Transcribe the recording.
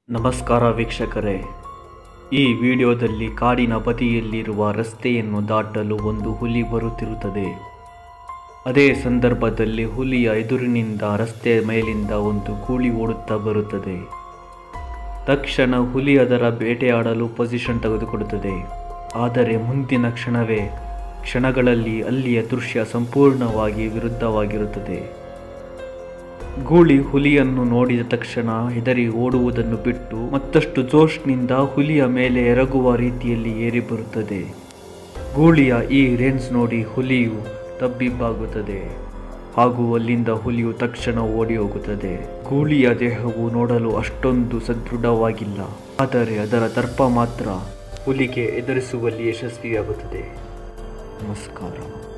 ನಮಸ್ಕಾರ ವೀಕ್ಷಕರೇ ಈ ವಿಡಿಯೋದಲ್ಲಿ ಕಾಡಿನ ಬದಿಯಲ್ಲಿರುವ ರಸ್ತೆಯನ್ನು ದಾಟಲು ಒಂದು ಹುಲಿ ಬರುತ್ತಿರುತ್ತದೆ ಅದೇ ಸಂದರ್ಭದಲ್ಲಿ ಹುಲಿಯ ಎದುರಿನಿಂದ ರಸ್ತೆಯ ಮೇಲಿಂದ ಒಂದು ಗೂಳಿ ಓಡುತ್ತಾ ಬರುತ್ತದೆ ತಕ್ಷಣ ಹುಲಿ ಅದರ ಬೇಟೆಯಾಡಲು ಪೊಸಿಷನ್ ತೆಗೆದುಕೊಡುತ್ತದೆ ಆದರೆ ಮುಂದಿನ ಕ್ಷಣವೇ ಕ್ಷಣಗಳಲ್ಲಿ ಅಲ್ಲಿಯ ದೃಶ್ಯ ಸಂಪೂರ್ಣವಾಗಿ ವಿರುದ್ಧವಾಗಿರುತ್ತದೆ ಗೂಳಿ ಹುಲಿಯನ್ನು ನೋಡಿದ ತಕ್ಷಣ ಹೆದರಿ ಓಡುವುದನ್ನು ಬಿಟ್ಟು ಮತ್ತಷ್ಟು ಜೋಶ್ನಿಂದ ಹುಲಿಯ ಮೇಲೆ ಎರಗುವ ರೀತಿಯಲ್ಲಿ ಏರಿ ಬರುತ್ತದೆ ಗೂಳಿಯ ಈ ರೇಂಜ್ ನೋಡಿ ಹುಲಿಯು ತಬ್ಬಿಬ್ಬಾಗುತ್ತದೆ ಹಾಗೂ ಅಲ್ಲಿಂದ ಹುಲಿಯು ತಕ್ಷಣ ಓಡಿ ಹೋಗುತ್ತದೆ ಗೂಳಿಯ ದೇಹವು ನೋಡಲು ಅಷ್ಟೊಂದು ಸದೃಢವಾಗಿಲ್ಲ ಆದರೆ ಅದರ ದರ್ಪ ಮಾತ್ರ ಹುಲಿಗೆ ಎದುರಿಸುವಲ್ಲಿ ಯಶಸ್ವಿಯಾಗುತ್ತದೆ ನಮಸ್ಕಾರ